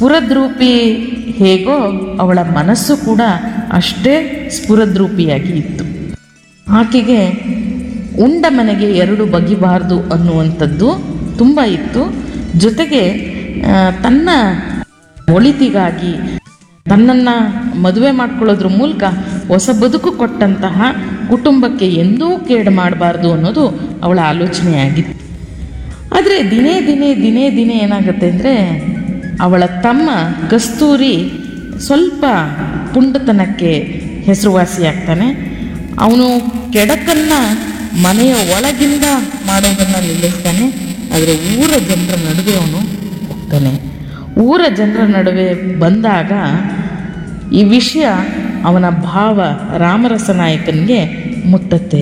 ಸ್ಫುರದ್ರೂಪಿ ಹೇಗೋ ಅವಳ ಮನಸ್ಸು ಕೂಡ ಅಷ್ಟೇ ಸ್ಫುರದ್ರೂಪಿಯಾಗಿ ಇತ್ತು ಆಕೆಗೆ ಉಂಡ ಮನೆಗೆ ಎರಡು ಬಗಿಬಾರ್ದು ಅನ್ನುವಂಥದ್ದು ತುಂಬ ಇತ್ತು ಜೊತೆಗೆ ಆ, ತನ್ನ ಒಳಿತಿಗಾಗಿ ತನ್ನನ್ನು ಮದುವೆ ಮಾಡ್ಕೊಳ್ಳೋದ್ರ ಮೂಲಕ ಹೊಸ ಬದುಕು ಕೊಟ್ಟಂತಹ ಕುಟುಂಬಕ್ಕೆ ಎಂದೂ ಕೇಡು ಮಾಡಬಾರ್ದು ಅನ್ನೋದು ಅವಳ ಆಲೋಚನೆಯಾಗಿತ್ತು ಆದರೆ ದಿನೇ ದಿನೇ ದಿನೇ ದಿನೇ ಏನಾಗುತ್ತೆ ಅಂದರೆ ಅವಳ ತಮ್ಮ ಕಸ್ತೂರಿ ಸ್ವಲ್ಪ ಪುಂಡತನಕ್ಕೆ ಹೆಸರುವಾಸಿಯಾಗ್ತಾನೆ ಅವನು ಕೆಡಕನ್ನು ಮನೆಯ ಒಳಗಿಂದ ಮಾಡೋದನ್ನು ನಿಲ್ಲಿಸ್ತಾನೆ ಆದರೆ ಊರ ಜನರ ನಡುವೆ ಅವನು ಹೋಗ್ತಾನೆ ಊರ ಜನರ ನಡುವೆ ಬಂದಾಗ ಈ ವಿಷಯ ಅವನ ಭಾವ ರಾಮರಸ ನಾಯಕನಿಗೆ ಮುಟ್ಟತ್ತೆ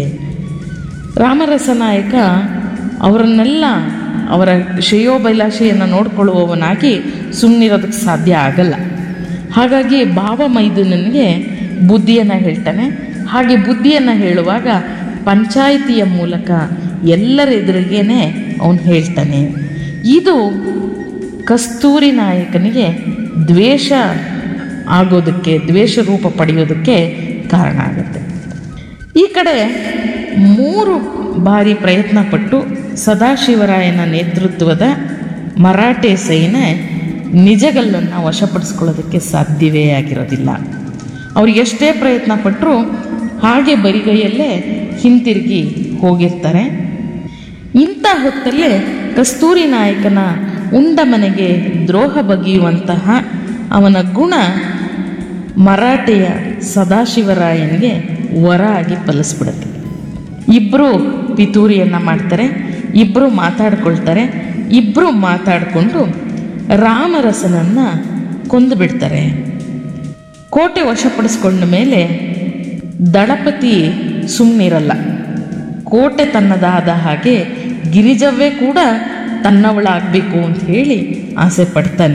ರಾಮರಸ ನಾಯಕ ಅವರನ್ನೆಲ್ಲ ಅವರ ಶ್ರೇಯೋಭಿಲಾಷೆಯನ್ನು ನೋಡ್ಕೊಳ್ಳುವವನಾಗಿ ಸುಮ್ಮನಿರೋದಕ್ಕೆ ಸಾಧ್ಯ ಆಗಲ್ಲ ಹಾಗಾಗಿ ಭಾವ ಮೈದುನನಿಗೆ ಬುದ್ಧಿಯನ್ನು ಹೇಳ್ತಾನೆ ಹಾಗೆ ಬುದ್ಧಿಯನ್ನು ಹೇಳುವಾಗ ಪಂಚಾಯಿತಿಯ ಮೂಲಕ ಎಲ್ಲರ ಎದುರಿಗೇನೆ ಅವನು ಹೇಳ್ತಾನೆ ಇದು ಕಸ್ತೂರಿ ನಾಯಕನಿಗೆ ದ್ವೇಷ ಆಗೋದಕ್ಕೆ ದ್ವೇಷ ರೂಪ ಪಡೆಯೋದಕ್ಕೆ ಕಾರಣ ಆಗುತ್ತೆ ಈ ಕಡೆ ಮೂರು ಬಾರಿ ಪ್ರಯತ್ನ ಪಟ್ಟು ಸದಾಶಿವರಾಯನ ನೇತೃತ್ವದ ಮರಾಠೆ ಸೇನೆ ನಿಜಗಲ್ಲನ್ನು ವಶಪಡಿಸ್ಕೊಳ್ಳೋದಕ್ಕೆ ಸಾಧ್ಯವೇ ಆಗಿರೋದಿಲ್ಲ ಅವ್ರು ಎಷ್ಟೇ ಪ್ರಯತ್ನ ಪಟ್ಟರೂ ಹಾಗೆ ಬರಿಗೈಯಲ್ಲೇ ಹಿಂತಿರುಗಿ ಹೋಗಿರ್ತಾರೆ ಇಂಥ ಹೊತ್ತಲ್ಲೇ ಕಸ್ತೂರಿ ನಾಯಕನ ಉಂಡ ಮನೆಗೆ ದ್ರೋಹ ಬಗೆಯುವಂತಹ ಅವನ ಗುಣ ಮರಾಠೆಯ ಸದಾಶಿವರಾಯನಿಗೆ ವರ ಆಗಿ ಫಲಿಸ್ಬಿಡುತ್ತೆ ಇಬ್ಬರು ಪಿತೂರಿಯನ್ನು ಮಾಡ್ತಾರೆ ಇಬ್ಬರು ಮಾತಾಡ್ಕೊಳ್ತಾರೆ ಇಬ್ಬರು ಮಾತಾಡಿಕೊಂಡು ರಾಮರಸನನ್ನು ಕೊಂದು ಬಿಡ್ತಾರೆ ಕೋಟೆ ವಶಪಡಿಸ್ಕೊಂಡ ಮೇಲೆ ದಳಪತಿ ಸುಮ್ಮನಿರಲ್ಲ ಕೋಟೆ ತನ್ನದಾದ ಹಾಗೆ ಗಿರಿಜವ್ವೆ ಕೂಡ ತನ್ನವಳಾಗಬೇಕು ಅಂತ ಹೇಳಿ ಆಸೆ ಪಡ್ತಾನೆ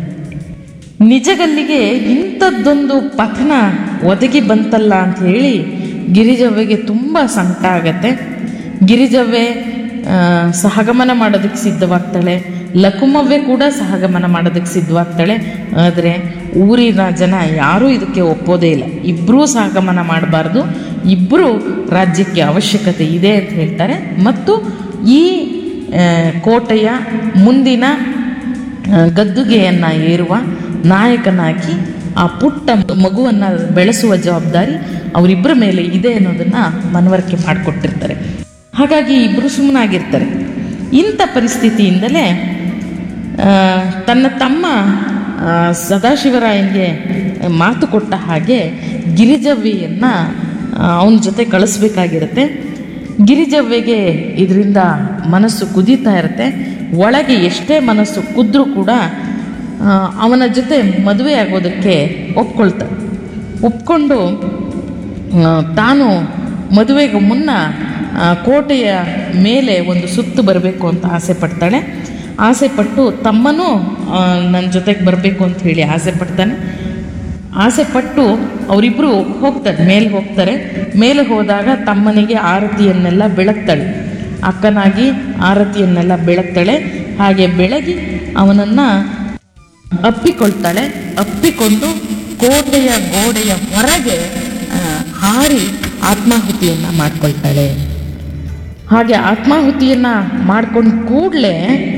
ನಿಜಗಲ್ಲಿಗೆ ಇಂಥದ್ದೊಂದು ಪತನ ಒದಗಿ ಬಂತಲ್ಲ ಅಂತ ಹೇಳಿ ಗಿರಿಜವ್ವೆಗೆ ತುಂಬ ಸಂಕಟ ಆಗತ್ತೆ ಗಿರಿಜವ್ವೆ ಆ, ಸಹಗಮನ ಮಾಡೋದಕ್ಕೆ ಸಿದ್ಧವಾಗ್ತಾಳೆ ಲಕುಮವ್ವೆ ಕೂಡ ಸಹಗಮನ ಮಾಡೋದಕ್ಕೆ ಸಿದ್ಧವಾಗ್ತಾಳೆ ಆದರೆ ಊರಿನ ಜನ ಯಾರೂ ಇದಕ್ಕೆ ಒಪ್ಪೋದೇ ಇಲ್ಲ ಇಬ್ಬರೂ ಸಹಗಮನ ಮಾಡಬಾರ್ದು ಇಬ್ಬರು ರಾಜ್ಯಕ್ಕೆ ಅವಶ್ಯಕತೆ ಇದೆ ಅಂತ ಹೇಳ್ತಾರೆ ಮತ್ತು ಈ ಆ, ಕೋಟೆಯ ಮುಂದಿನ ಆ, ಗದ್ದುಗೆಯನ್ನು ಏರುವ ನಾಯಕನಾಗಿ ಆ ಪುಟ್ಟ ಮಗುವನ್ನು ಬೆಳೆಸುವ ಜವಾಬ್ದಾರಿ ಅವರಿಬ್ಬರ ಮೇಲೆ ಇದೆ ಅನ್ನೋದನ್ನು ಮನವರಿಕೆ ಮಾಡಿಕೊಟ್ಟಿರ್ತಾರೆ ಹಾಗಾಗಿ ಇಬ್ಬರು ಸುಮ್ಮನಾಗಿರ್ತಾರೆ ಇಂಥ ಪರಿಸ್ಥಿತಿಯಿಂದಲೇ ಆ, ತನ್ನ ತಮ್ಮ ಆ, ಸದಾಶಿವರಾಯನಿಗೆ ಮಾತು ಕೊಟ್ಟ ಹಾಗೆ ಗಿರಿಜವ್ವೆಯನ್ನು ಅವನ ಜೊತೆ ಕಳಿಸ್ಬೇಕಾಗಿರುತ್ತೆ ಗಿರಿಜವ್ವೆಗೆ ಇದರಿಂದ ಮನಸ್ಸು ಕುದೀತಾ ಇರುತ್ತೆ ಒಳಗೆ ಎಷ್ಟೇ ಮನಸ್ಸು ಕುದ್ರೂ ಕೂಡ ಆ, ಅವನ ಜೊತೆ ಮದುವೆ ಆಗೋದಕ್ಕೆ ಒಪ್ಕೊಳ್ತಾಳೆ ಒಪ್ಕೊಂಡು ಆ, ತಾನು ಮದುವೆಗೆ ಮುನ್ನ ಆ, ಕೋಟೆಯ ಮೇಲೆ ಒಂದು ಸುತ್ತು ಬರಬೇಕು ಅಂತ ಆಸೆ ಪಡ್ತಾಳೆ ಆಸೆ ಪಟ್ಟು ತಮ್ಮನೂ ನನ್ನ ಜೊತೆಗೆ ಬರಬೇಕು ಅಂತ ಹೇಳಿ ಆಸೆ ಪಡ್ತಾನೆ ಆಸೆ ಪಟ್ಟು ಅವರಿಬ್ಬರು ಹೋಗ್ತಾರೆ ಮೇಲೆ ಹೋಗ್ತಾರೆ ಮೇಲೆ ಹೋದಾಗ ತಮ್ಮನಿಗೆ ಆರತಿಯನ್ನೆಲ್ಲ ಬೆಳಗ್ತಾಳೆ ಅಕ್ಕನಾಗಿ ಆರತಿಯನ್ನೆಲ್ಲ ಬೆಳಗ್ತಾಳೆ ಹಾಗೆ ಬೆಳಗಿ ಅವನನ್ನು ಅಪ್ಪಿಕೊಳ್ತಾಳೆ ಅಪ್ಪಿಕೊಂಡು ಕೋಟೆಯ ಗೋಡೆಯ ಹೊರಗೆ ಆ, ಹಾರಿ ಆತ್ಮಾಹುತಿಯನ್ನು ಮಾಡ್ಕೊಳ್ತಾಳೆ ಹಾಗೆ ಆತ್ಮಾಹುತಿಯನ್ನು ಮಾಡ್ಕೊಂಡು ಕೂಡಲೇ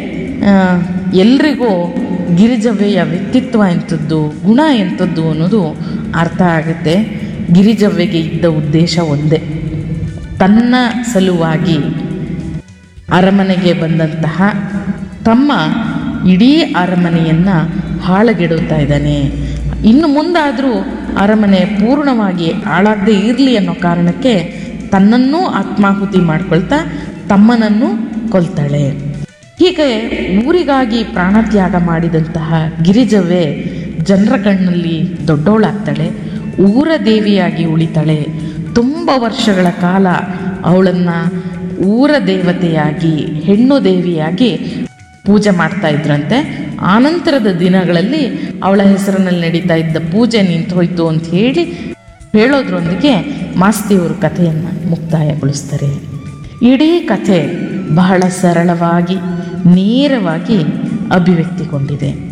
ಎಲ್ರಿಗೂ ಗಿರಿಜವ್ವೆಯ ವ್ಯಕ್ತಿತ್ವ ಎಂಥದ್ದು ಗುಣ ಎಂಥದ್ದು ಅನ್ನೋದು ಅರ್ಥ ಆಗುತ್ತೆ ಗಿರಿಜವ್ವೆಗೆ ಇದ್ದ ಉದ್ದೇಶ ಒಂದೇ ತನ್ನ ಸಲುವಾಗಿ ಅರಮನೆಗೆ ಬಂದಂತಹ ತಮ್ಮ ಇಡೀ ಅರಮನೆಯನ್ನು ಹಾಳಗೆಡುತ್ತಾ ಇದ್ದಾನೆ ಇನ್ನು ಮುಂದಾದರೂ ಅರಮನೆ ಪೂರ್ಣವಾಗಿ ಹಾಳಾಗದೇ ಇರಲಿ ಅನ್ನೋ ಕಾರಣಕ್ಕೆ ತನ್ನನ್ನೂ ಆತ್ಮಾಹುತಿ ಮಾಡ್ಕೊಳ್ತಾ ತಮ್ಮನನ್ನು ಕೊಲ್ತಾಳೆ ಹೀಗೆ ಊರಿಗಾಗಿ ಪ್ರಾಣತ್ಯಾಗ ಮಾಡಿದಂತಹ ಗಿರಿಜವ್ವೆ ಜನರ ಕಣ್ಣಲ್ಲಿ ದೊಡ್ಡವಳಾಗ್ತಾಳೆ ಊರ ದೇವಿಯಾಗಿ ಉಳಿತಾಳೆ ತುಂಬ ವರ್ಷಗಳ ಕಾಲ ಅವಳನ್ನು ಊರ ದೇವತೆಯಾಗಿ ಹೆಣ್ಣು ದೇವಿಯಾಗಿ ಪೂಜೆ ಮಾಡ್ತಾ ಇದ್ರಂತೆ ಆನಂತರದ ದಿನಗಳಲ್ಲಿ ಅವಳ ಹೆಸರಿನಲ್ಲಿ ನಡೀತಾ ಇದ್ದ ಪೂಜೆ ನಿಂತು ಹೋಯ್ತು ಅಂತ ಹೇಳಿ ಹೇಳೋದ್ರೊಂದಿಗೆ ಮಾಸ್ತಿಯವರು ಕಥೆಯನ್ನು ಮುಕ್ತಾಯಗೊಳಿಸ್ತಾರೆ ಇಡೀ ಕಥೆ ಬಹಳ ಸರಳವಾಗಿ ನೇರವಾಗಿ ಅಭಿವ್ಯಕ್ತಿಗೊಂಡಿದೆ